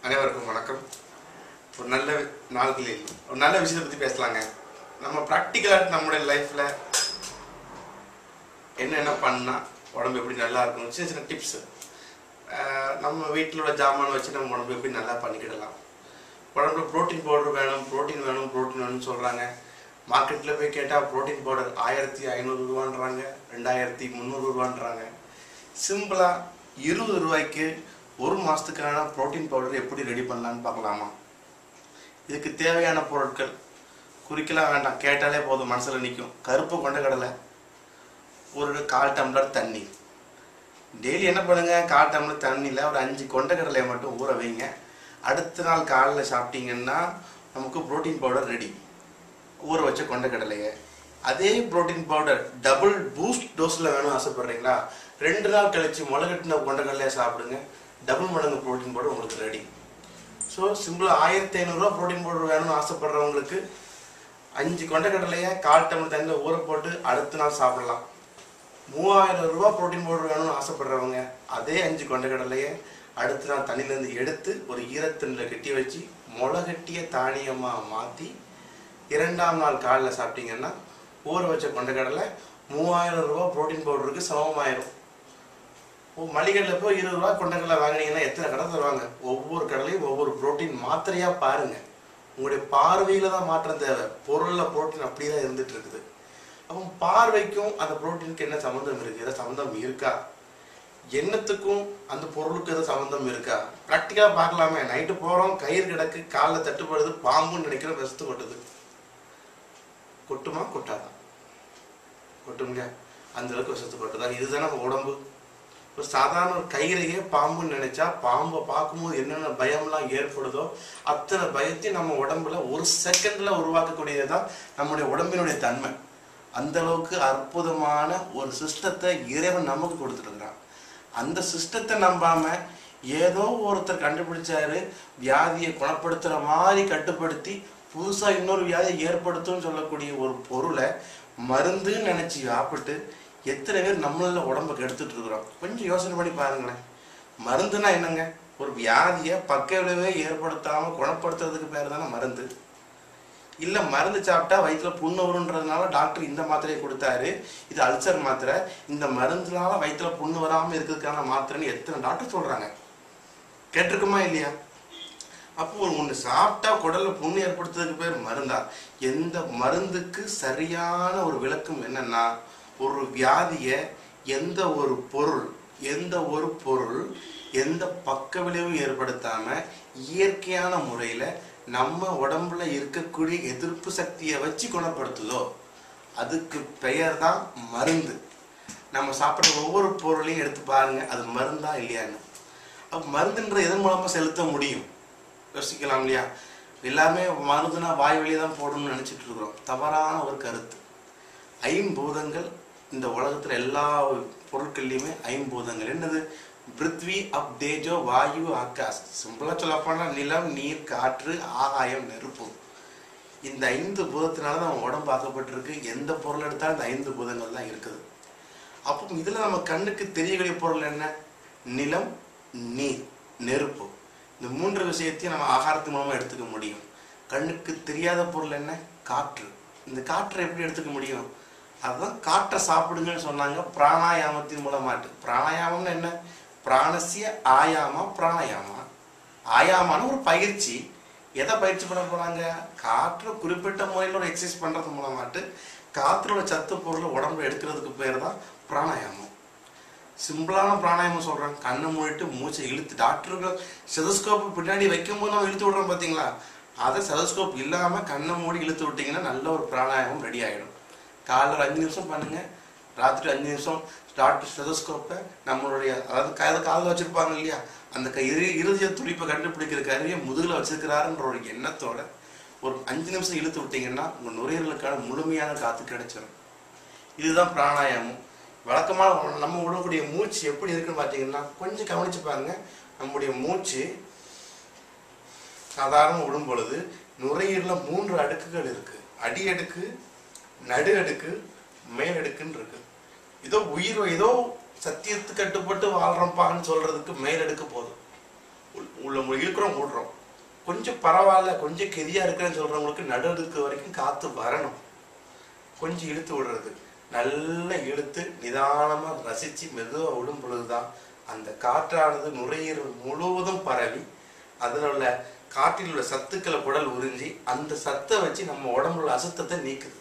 அனைவருக்கும் வணக்கம் ஒரு நல்ல நாள்களில் ஒரு நல்ல விஷயத்தை பற்றி பேசலாங்க நம்ம ப்ராக்டிக்கலாக நம்மளுடைய லைஃப்பில் என்னென்ன பண்ணால் உடம்பு எப்படி நல்லா இருக்கும் சின்ன சின்ன டிப்ஸு நம்ம வீட்டில் உள்ள ஜாமான் வச்சு நம்ம உடம்பு எப்படி நல்லா பண்ணிக்கிடலாம் உடம்புல ப்ரோட்டீன் பவுடர் வேணும் ப்ரோட்டீன் வேணும் ப்ரோட்டீன் வேணும்னு சொல்கிறாங்க மார்க்கெட்டில் போய் கேட்டால் ப்ரோட்டீன் பவுடர் ஆயிரத்தி ஐநூறுரூவான்றாங்க ரெண்டாயிரத்தி முந்நூறுரூவான்றாங்க சிம்பிளாக இருபது ரூபாய்க்கு ஒரு மாதத்துக்கான ப்ரோட்டீன் பவுடர் எப்படி ரெடி பண்ணலான்னு பார்க்கலாமா இதுக்கு தேவையான பொருட்கள் குறிக்கலாம் வேண்டாம் கேட்டாலே போதும் மனசில் நிற்கும் கருப்பு கொண்டக்கடலை ஒரு கால் டம்ளர் தண்ணி டெய்லி என்ன பண்ணுங்க கால் டம்ளர் தண்ணியில் ஒரு அஞ்சு கொண்டக்கடலையை மட்டும் ஊற வைங்க அடுத்த நாள் காலைல சாப்பிட்டீங்கன்னா நமக்கு ப்ரோட்டீன் பவுடர் ரெடி ஊற வச்ச கொண்டக்கடலையை அதே ப்ரோட்டீன் பவுடர் டபுள் பூஸ்ட் டோஸில் வேணும் ஆசைப்படுறீங்களா ரெண்டு நாள் கழிச்சு முளைகட்டின கொண்டக்கடலையை சாப்பிடுங்க டபுள் மடங்கு ப்ரோட்டீன் பவுடர் உங்களுக்கு ரெடி ஸோ சிம்பிளாக ஆயிரத்தி ஐநூறுரூவா ப்ரோட்டீன் பவுடர் வேணும்னு ஆசைப்படுறவங்களுக்கு அஞ்சு கொண்டக்கடலையை கால் டம்ளர் தண்ணியில் ஊற போட்டு அடுத்த நாள் சாப்பிடலாம் மூவாயிரம் ரூபா ப்ரோட்டீன் பவுடர் வேணும்னு ஆசைப்படுறவங்க அதே அஞ்சு கொண்டக்கடலையை அடுத்த நாள் தண்ணியிலேருந்து எடுத்து ஒரு ஈரத்தண்ணில் கட்டி வச்சு முளைகட்டிய தானியமாக மாற்றி இரண்டாம் நாள் காலையில் சாப்பிட்டீங்கன்னா ஊற வச்ச கொண்டக்கடலை மூவாயிரம் ரூபா ப்ரோட்டீன் பவுடருக்கு சமமாயிரும் ஓ மளிகையில் போய் இருபது ரூபா கொண்டக்கடலை வாங்கினீங்கன்னா எத்தனை கடை தருவாங்க ஒவ்வொரு கடலையும் ஒவ்வொரு ப்ரோட்டீன் மாத்திரையாக பாருங்க உங்களுடைய பார்வையில் தான் மாற்றம் தேவை பொருளில் ப்ரோட்டீன் அப்படியே தான் இருந்துட்டு இருக்குது அப்போ பார்வைக்கும் அந்த ப்ரோட்டீனுக்கு என்ன சம்மந்தம் இருக்குது ஏதாவது சம்மந்தம் இருக்கா எண்ணத்துக்கும் அந்த பொருளுக்கு ஏதாவது சம்மந்தம் இருக்கா ப்ராக்டிக்கலாக பார்க்கலாமே நைட்டு போகிறோம் கயிறு கிடக்கு காலில் தட்டுப்படுது பாம்புன்னு நினைக்கிற விஷத்து கொட்டுது கொட்டுமா கொட்டாதா கொட்டுங்க அந்த அளவுக்கு விஷத்து கொட்டுதா இதுதான் நம்ம உடம்பு ஒரு சாதாரண ஒரு கயிறையே பாம்புன்னு நினைச்சா பாம்பை பார்க்கும்போது என்னென்ன பயம்லாம் ஏற்படுதோ அத்தனை பயத்தையும் நம்ம உடம்புல ஒரு செகண்ட்ல உருவாக்கக்கூடியதுதான் நம்முடைய உடம்பினுடைய தன்மை அந்த அளவுக்கு அற்புதமான ஒரு சிஸ்டத்தை இறைவன் நமக்கு கொடுத்துருக்குறான் அந்த சிஸ்டத்தை நம்பாம ஏதோ ஒருத்தர் கண்டுபிடிச்சாரு வியாதியை குணப்படுத்துற மாதிரி கட்டுப்படுத்தி புதுசா இன்னொரு வியாதியை ஏற்படுத்தும்னு சொல்லக்கூடிய ஒரு பொருளை மருந்துன்னு நினைச்சு சாப்பிட்டு எத்தனை பேர் நம்மள உடம்ப கெடுத்துட்டு இருக்கிறோம் கொஞ்சம் யோசனை பண்ணி பாருங்களேன் மருந்துனா என்னங்க ஒரு வியாதியை பக்க விளைவே ஏற்படுத்தாம குணப்படுத்துறதுக்கு பேர் தானே மருந்து இல்ல மருந்து சாப்பிட்டா வயிற்றுல புண்ணு வருன்றதுனால டாக்டர் இந்த மாத்திரையை கொடுத்தாரு இது அல்சர் மாத்திரை இந்த மருந்துனால வயிற்றுல புண்ணு வராம இருக்கிறதுக்கான மாத்திரைன்னு எத்தனை டாக்டர் சொல்றாங்க கேட்டிருக்குமா இல்லையா அப்போ ஒன்று சாப்பிட்டா குடல்ல புண்ணு ஏற்படுத்துறதுக்கு பேர் மருந்தா எந்த மருந்துக்கு சரியான ஒரு விளக்கம் என்னன்னா ஒரு வியாதியை எந்த ஒரு பொருள் எந்த ஒரு பொருள் எந்த பக்க விளைவும் ஏற்படுத்தாம இயற்கையான முறையில நம்ம உடம்புல இருக்கக்கூடிய எதிர்ப்பு சக்தியை வச்சு குணப்படுத்துதோ அதுக்கு பெயர் தான் மருந்து நம்ம சாப்பிட்ற ஒவ்வொரு பொருளையும் எடுத்து பாருங்க அது மருந்தா இல்லையான்னு அப்போ மருந்துன்ற எதன் மூலமா செலுத்த முடியும் யோசிக்கலாம் இல்லையா எல்லாமே மருந்துனா வாய் வழியே தான் போடணும்னு நினைச்சிட்டு இருக்கிறோம் தவறான ஒரு கருத்து ஐம்பூதங்கள் இந்த உலகத்துல எல்லா பொருட்கள்லையுமே ஐம்பூதங்கள் என்னது பிருத்வி அப் தேஜோ வாயு ஆகாஷ் சிம்பிளா சொல்லப்போனா நிலம் நீர் காற்று ஆகாயம் நெருப்பு இந்த ஐந்து பூதத்தினால தான் உடம்பு ஆக்கப்பட்டிருக்கு எந்த பொருள் எடுத்தாலும் இந்த ஐந்து பூதங்கள் தான் இருக்குது அப்போ இதுல நம்ம கண்ணுக்கு தெரியக்கூடிய பொருள் என்ன நிலம் நீர் நெருப்பு இந்த மூன்று விஷயத்தையும் நம்ம ஆகாரத்து மூலமா எடுத்துக்க முடியும் கண்ணுக்கு தெரியாத பொருள் என்ன காற்று இந்த காற்றை எப்படி எடுத்துக்க முடியும் அதுதான் காற்றை சாப்பிடுங்கன்னு சொன்னாங்க பிராணாயாமத்தின் மூலமாட்டு பிராணாயாமம்னு என்ன பிராணசிய ஆயாமா பிராணாயாமா ஆயாமான ஒரு பயிற்சி எதை பயிற்சி பண்ண போறாங்க காற்றை குறிப்பிட்ட முறையில் ஒரு எக்ஸசைஸ் பண்றது மூலமாட்டு காற்றோட சத்து பொருளை உடம்புல எடுக்கிறதுக்கு பேர் தான் பிராணாயாமம் சிம்பிளான பிராணாயாமம் சொல்றேன் கண்ணை மூடிட்டு மூச்சை இழுத்து டாக்டர்கள் செதஸ்கோப் பின்னாடி வைக்கும்போது நம்ம இழுத்து விடுறோம் பாத்தீங்களா அதை செதஸ்கோப் இல்லாம கண்ணை மூடி இழுத்து விட்டீங்கன்னா நல்ல ஒரு பிராணாயாமம் ரெடி ஆயிடும் காலைல ஒரு அஞ்சு நிமிஷம் பண்ணுங்க ராத்திரி அஞ்சு நிமிஷம் டாக்டர் ஸ்டெதோஸ்கோப்பை நம்மளுடைய அதாவது காதை காதில் வச்சிருப்பாங்க இல்லையா அந்த க இரு இருதய துடிப்பை கண்டுபிடிக்கிற கருவியை முதுகில் வச்சிருக்கிறாருன்ற ஒரு எண்ணத்தோட ஒரு அஞ்சு நிமிஷம் இழுத்து விட்டீங்கன்னா உங்கள் நுரையீரலுக்கான முழுமையான காற்று கிடைச்சிடும் இதுதான் பிராணாயாமம் வழக்கமான நம்ம விடக்கூடிய மூச்சு எப்படி இருக்குன்னு பார்த்தீங்கன்னா கொஞ்சம் கவனிச்சு பாருங்க நம்முடைய மூச்சு சாதாரண விடும் பொழுது நுரையீரல மூன்று அடுக்குகள் இருக்கு அடி அடுக்கு நடு அடுக்கு மேல் அடுக்குன்னு இருக்கு ஏதோ உயிர் ஏதோ சத்தியத்துக்கு கட்டுப்பட்டு வாழ்றோம்ப்பான்னு சொல்றதுக்கு மேல் அடுக்கு போதும் உள்- உள்ள மு- இழுக்கிறோம் விடுறோம் கொஞ்சம் பரவாயில்ல கொஞ்சம் கெதியா இருக்கிறேன்னு சொல்றவங்களுக்கு நடு இருக்க வரைக்கும் காத்து வரணும் கொஞ்சம் இழுத்து விடுறது நல்லா இழுத்து நிதானமா ரசிச்சு மெதுவா விடும் பொழுதுதான் அந்த காற்றானது நுரையீரல் முழுவதும் பரவி அதில் உள்ள காற்றில் உள்ள சத்துக்களை குடல் உறிஞ்சி அந்த சத்தை வச்சு நம்ம உடம்புல உள்ள அசுத்தத்தை நீக்குது